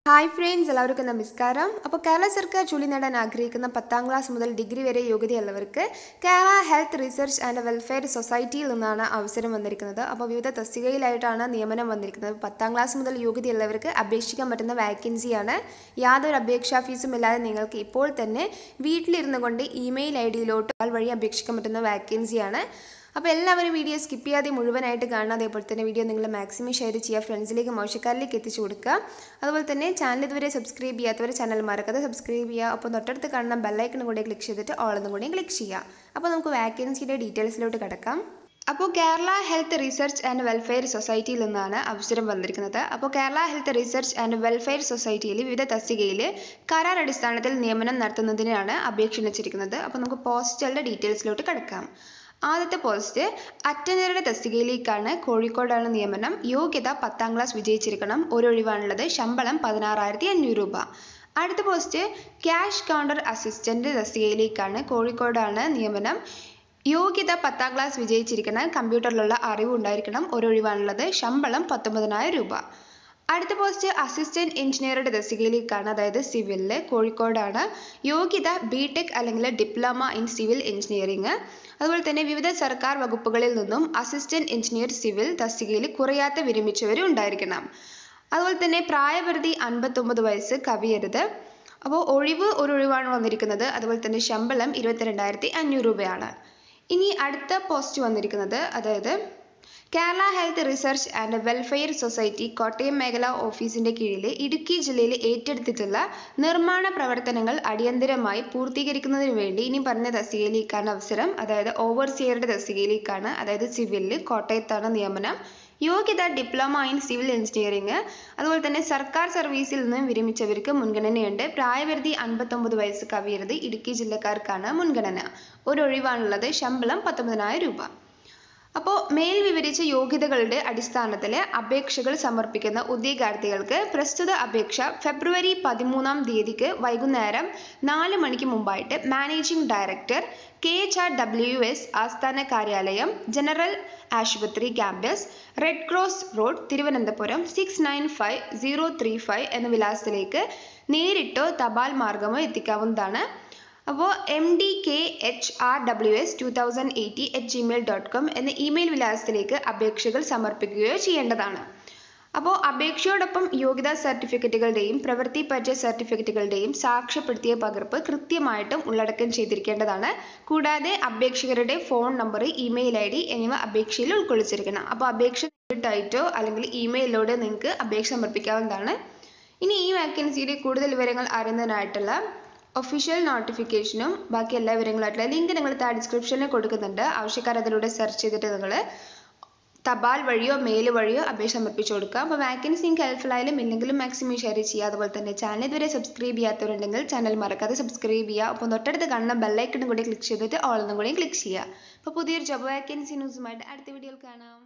hi friends എല്ലാവർക്കും നമസ്കാരം അപ്പോൾ കേരള സർക്കാർ ജോലി നേടാൻ ആഗ്രഹിക്കുന്ന പത്താം ക്ലാസ് മുതൽ ഡിഗ്രി വരെ യോഗ്യതയുള്ളവർക്ക് Kerala health research and welfare സൊസൈറ്റിയിൽ നിന്നാണ് അവസരം വന്നിരിക്കുന്നത് അപ്പോൾ വിവിധ തസ്തികയിലായിട്ടാണ് നിയമനം വന്നിരിക്കുന്നത് പത്താം ക്ലാസ് മുതൽ യോഗ്യതയുള്ളവർക്ക് അപേക്ഷിക്കാൻ പറ്റുന്ന വാക്കൻസിയാണ് യാതൊരു അപേക്ഷാ ഫീസും ഇല്ലാതെ നിങ്ങൾക്ക് ഇപ്പോൾ തന്നെ വീട്ടിലിരുന്നു കൊണ്ട് ഇമെയിൽ ഐ ഡിയിലോട്ട് ആൾ വഴി അപേക്ഷിക്കാൻ പറ്റുന്ന വാക്കൻസിയാണ് അപ്പോൾ എല്ലാവരും വീഡിയോ സ്കിപ്പ് ചെയ്യാതെ മുഴുവനായിട്ട് കാണുക അതേപോലെ തന്നെ വീഡിയോ നിങ്ങൾ മാക്സിമം ഷെയർ ചെയ്യുക ഫ്രണ്ട്സിലേക്ക് മോശക്കാരിലേക്ക് എത്തിച്ചു കൊടുക്കുക അതുപോലെ തന്നെ ചാനൽ ഇതുവരെ സബ്സ്ക്രൈബ് ചെയ്യാത്തവർ ചാനൽ മറക്കാതെ സബ്സ്ക്രൈബ് ചെയ്യുക അപ്പോൾ തൊട്ടടുത്ത് കാണുന്ന ബെല്ലൈക്കണും കൂടെ ക്ലിക്ക് ചെയ്തിട്ട് ഓളെന്നും കൂടി ക്ലിക്ക് ചെയ്യുക അപ്പോൾ നമുക്ക് വാക്കൻസിയുടെ ഡീറ്റെയിൽസിലോട്ട് കിടക്കാം അപ്പോൾ Kerala health research and welfare സൊസൈറ്റിയിൽ നിന്നാണ് അവസരം വന്നിരിക്കുന്നത് അപ്പോൾ Kerala health research and welfare സൊസൈറ്റിയിൽ വിവിധ തസ്തികയിൽ കരാർ അടിസ്ഥാനത്തിൽ നിയമനം നടത്തുന്നതിനാണ് അപേക്ഷ ക്ഷണിച്ചിരിക്കുന്നത് അപ്പോൾ നമുക്ക് പോസ്റ്റുകളുടെ ഡീറ്റെയിൽസിലോട്ട് കിടക്കാം ആദ്യത്തെ പോസ്റ്റ് അറ്റൻഡറുടെ തസ്തികയിലേക്കാണ് കോഴിക്കോടാണ് നിയമനം യോഗ്യത പത്താം ക്ലാസ് വിജയിച്ചിരിക്കണം ഒരു ഒഴിവാണുള്ളത് ശമ്പളം പതിനാറായിരത്തി അഞ്ഞൂറ് രൂപ അടുത്ത പോസ്റ്റ് ക്യാഷ് കൗണ്ടർ അസിസ്റ്റന്റ് തസ്തികയിലേക്കാണ് കോഴിക്കോടാണ് നിയമനം യോഗ്യത പത്താം ക്ലാസ് വിജയിച്ചിരിക്കണം കമ്പ്യൂട്ടറിലുള്ള അറിവ് ഉണ്ടായിരിക്കണം ഒരു ഒഴിവാണുള്ളത് ശമ്പളം പത്തൊമ്പതിനായിരം രൂപ അടുത്ത പോസ്റ്റ് അസിസ്റ്റന്റ് എഞ്ചിനീയറുടെ തസ്തികയിലേക്കാണ് അതായത് സിവിലില് കോഴിക്കോടാണ് യോഗ്യത ബി ടെക് അല്ലെങ്കിൽ ഡിപ്ലോമ ഇൻ സിവിൽ എഞ്ചിനീയറിംഗ് അതുപോലെ തന്നെ വിവിധ സർക്കാർ വകുപ്പുകളിൽ നിന്നും അസിസ്റ്റന്റ് എഞ്ചിനീയർ സിവിൽ തസ്തികയിൽ കുറയാത്ത വിരമിച്ചവരും ഉണ്ടായിരിക്കണം അതുപോലെ തന്നെ പ്രായപരിധി അൻപത്തൊമ്പത് വയസ്സ് കവിയരുത് അപ്പോൾ ഒഴിവ് ഒരു ഒഴിവാണ് വന്നിരിക്കുന്നത് അതുപോലെ തന്നെ ശമ്പളം ഇരുപത്തിരണ്ടായിരത്തി അഞ്ഞൂറ് രൂപയാണ് ഇനി അടുത്ത പോസ്റ്റ് വന്നിരിക്കുന്നത് അതായത് Kerala health research and welfare society Kottayam മേഖല ഓഫീസിന്റെ കീഴിൽ ഇടുക്കി ജില്ലയിൽ ഏറ്റെടുത്തിട്ടുള്ള നിർമ്മാണ പ്രവർത്തനങ്ങൾ അടിയന്തരമായി പൂർത്തീകരിക്കുന്നതിന് വേണ്ടി ഇനി പറഞ്ഞ തസ്തികയിലേക്കാണ് അവസരം അതായത് ഓവർസിയറുടെ തസ്തികയിലേക്കാണ് അതായത് സിവിലിൽ കോട്ടയത്താണ് നിയമനം യോഗ്യത ഡിപ്ലോമ ഇൻ സിവിൽ എഞ്ചിനീയറിംഗ് അതുപോലെ തന്നെ സർക്കാർ സർവീസിൽ നിന്ന് വിരമിച്ചവർക്ക് മുൻഗണനയുണ്ട് പ്രായപരിധി അൻപത്തൊമ്പത് വയസ്സ് കവിയരുത് ഇടുക്കി ജില്ലക്കാർക്കാണ് മുൻഗണന ഒരു ഒഴിവാണുള്ളത് ശമ്പളം പത്തൊമ്പതിനായിരം രൂപ അപ്പോൾ മേൽ വിവരിച്ച യോഗ്യതകളുടെ അടിസ്ഥാനത്തിൽ അപേക്ഷകൾ സമർപ്പിക്കുന്ന ഉദ്യോഗാർത്ഥികൾക്ക് പ്രസ്തുത അപേക്ഷ ഫെബ്രുവരി പതിമൂന്നാം തീയതിക്ക് വൈകുന്നേരം നാല് മണിക്ക് മുമ്പായിട്ട് managing director K H R W S ആസ്ഥാന കാര്യാലയം ജനറൽ ആശുപത്രി campus red cross road Thiruvananthapuram six nine five zero three five എന്ന വിലാസത്തിലേക്ക് നേരിട്ടോ തപാൽ മാർഗമോ എത്തിക്കാവുന്നതാണ് അപ്പോൾ M D K H R W S two thousand eighty at Gmail dot com എന്ന ഇമെയിൽ വിലാസത്തിലേക്ക് അപേക്ഷകൾ സമർപ്പിക്കുകയോ ചെയ്യേണ്ടതാണ് അപ്പോൾ അപേക്ഷയോടൊപ്പം യോഗ്യതാ സർട്ടിഫിക്കറ്റുകളുടെയും പ്രവൃത്തി പരിചയ സർട്ടിഫിക്കറ്റുകളുടെയും സാക്ഷ്യപ്പെടുത്തിയ പകർപ്പ് കൃത്യമായിട്ടും ഉള്ളടക്കം ചെയ്തിരിക്കേണ്ടതാണ് കൂടാതെ അപേക്ഷകരുടെ phone number email I D എന്നിവ അപേക്ഷയിൽ ഉൾക്കൊള്ളിച്ചിരിക്കണം അപ്പോൾ അപേക്ഷ നേരിട്ടായിട്ടോ അല്ലെങ്കിൽ ഇമെയിലിലൂടെ നിങ്ങൾക്ക് അപേക്ഷ സമർപ്പിക്കാവുന്നതാണ് ഇനി ഈ വാക്കൻസിയുടെ കൂടുതൽ വിവരങ്ങൾ അറിയുന്നതിനായിട്ടുള്ള ഒഫീഷ്യൽ നോട്ടിഫിക്കേഷനും ബാക്കി എല്ലാ വിവരങ്ങളായിട്ടുള്ള ലിങ്ക് നിങ്ങൾ താഴെ ഡിസ്ക്രിപ്ഷനിൽ കൊടുക്കുന്നുണ്ട് ആവശ്യക്കാർ അതിലൂടെ സെർച്ച് ചെയ്തിട്ട് നിങ്ങൾ തപാൽ വഴിയോ മെയിൽ വഴിയോ അപേക്ഷ സമർപ്പിച്ചു കൊടുക്കുക അപ്പോൾ വാക്കൻസി നിങ്ങൾക്ക് ഹെൽപ്ഫുൾ ആയാലും ഇല്ലെങ്കിലും മാക്സിമം ഷെയർ ചെയ്യുക അതുപോലെ തന്നെ ചാനൽ ഇതുവരെ സബ്സ്ക്രൈബ് ചെയ്യാത്തവരുണ്ടെങ്കിൽ ചാനൽ മറക്കാതെ സബ്സ്ക്രൈബ് ചെയ്യുക അപ്പോൾ തൊട്ടടുത്ത് കാണുന്ന ബെല്ലൈക്കണും കൂടി ക്ലിക്ക് ചെയ്തിട്ട് ഓൾ എന്നും കൂടി ക്ലിക്ക് ചെയ്യുക അപ്പോൾ പുതിയൊരു ജോബ് വാക്കൻസി ന്യൂസുമായിട്ട് അടുത്ത വീഡിയോയിൽ കാണാം